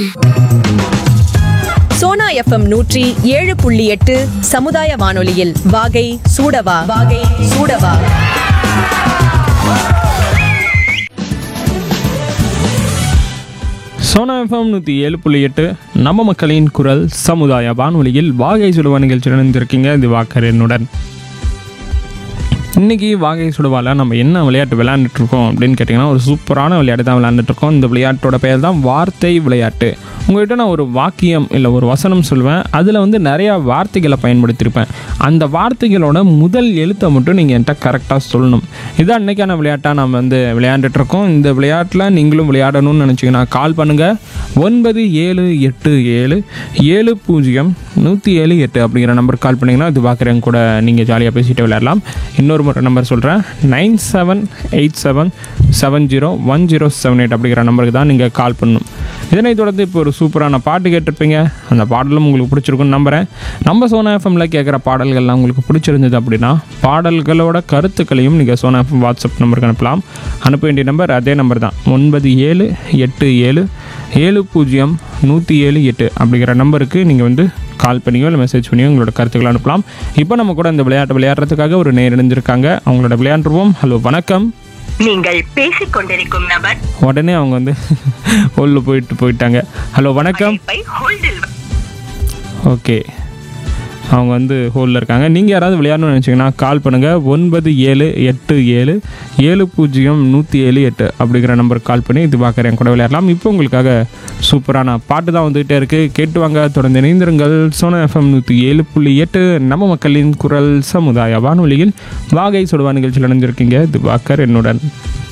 Sona FM நூற்றி ஏழு புள்ளி எட்டு சமுதாய வானொலியில் வாகை சூடவா வாகை சூடவா சோனா எஃப்எம் நூற்றி ஏழு புள்ளி எட்டு நம்ம மக்களின் குரல் சமுதாய வானொலியில் வாகை சுடுவா நிகழ்ச்சி இணைந்திருக்கீங்க இது வாக்கர் என்னுடன் இன்னைக்கு வாகை சுடுவால நம்ம என்ன விளையாட்டு விளையாண்டுட்டு இருக்கோம் அப்படின்னு கேட்டிங்கன்னா ஒரு சூப்பரான விளையாட்டு தான் விளையாண்டுட்டு இருக்கோம் இந்த விளையாட்டோட பெயர் தான் வார்த்தை விளையாட்டு உங்கள்கிட்ட நான் ஒரு வாக்கியம் இல்லை ஒரு வசனம் சொல்லுவேன் அதில் வந்து நிறையா வார்த்தைகளை பயன்படுத்தியிருப்பேன் அந்த வார்த்தைகளோட முதல் எழுத்தை மட்டும் நீங்கள் என்கிட்ட கரெக்டாக சொல்லணும் இதான் இன்றைக்கான விளையாட்டாக நம்ம வந்து விளையாண்டுட்டு இருக்கோம் இந்த விளையாட்டில் நீங்களும் விளையாடணும்னு நினச்சிங்கன்னா கால் பண்ணுங்கள் ஒன்பது ஏழு எட்டு ஏழு ஏழு பூஜ்ஜியம் நூற்றி ஏழு எட்டு அப்படிங்கிற நம்பர் கால் பண்ணிங்கன்னா இது பார்க்குறவங்க கூட நீங்கள் ஜாலியாக பேசிட்டு விளையாடலாம் இன்னொரு முறை நம்பர் சொல்கிறேன் nine seven eight seven seven zero one zero seven eight அப்படிங்கிற நம்பருக்கு தான் நீங்கள் கால் பண்ணணும் இதனை தொடர்ந்து இப்போ ஒரு சூப்பரான பாட்டு கேட்டிருப்பீங்க அந்த பாடலும் உங்களுக்கு பிடிச்சிருக்குன்னு நம்புகிறேன் நம்ம சோனா எஃப்எம்ல கேட்குற பாடல்கள்லாம் உங்களுக்கு பிடிச்சிருந்தது அப்படின்னா பாடல்களோட கருத்துக்களையும் நீங்கள் சோனா எஃப்எம் வாட்ஸ்அப் நம்பருக்கு அனுப்பலாம் அனுப்ப வேண்டிய நம்பர் அதே நம்பர் தான் ஒன்பது ஏழு எட்டு ஏழு ஏழு பூஜ்ஜியம் நூற்றி ஏழு எட்டு அப்படிங்கிற நம்பருக்கு நீங்கள் வந்து கால் பண்ணியோ இல்லை மெசேஜ் பண்ணியோ உங்களோட கருத்துக்களை அனுப்பலாம் இப்போ நம்ம கூட இந்த விளையாட்டு விளையாடுறதுக்காக ஒரு நேர் இணைஞ்சிருக்காங்க அவங்களோட விளையாண்டுருவோம் ஹலோ வணக்கம் நீங்கள் பேசிக் கொண்டிருக்கும் நபர் உடனே அவங்க வந்து உள்ள போயிட்டு போயிட்டாங்க ஹலோ வணக்கம் பை ஹோல்டில் ஓகே அவங்க வந்து ஹோலில் இருக்காங்க நீங்கள் யாராவது விளையாடணும்னு நினச்சிங்கன்னா கால் பண்ணுங்கள் ஒன்பது ஏழு எட்டு ஏழு ஏழு பூஜ்ஜியம் நூற்றி ஏழு எட்டு அப்படிங்கிற நம்பருக்கு கால் பண்ணி இது பார்க்குறேன் கூட விளையாடலாம் இப்போ உங்களுக்காக சூப்பரான பாட்டு தான் வந்துகிட்டே இருக்குது கேட்டு வாங்க தொடர்ந்து இணைந்திருங்கள் சோனா எஃப்எம் நூற்றி ஏழு புள்ளி எட்டு நம்ம மக்களின் குரல் சமுதாய வானொலியில் வாகை சுடுவா நிகழ்ச்சியில் இணைஞ்சிருக்கீங்க இது பாக்கர் என்னுடன்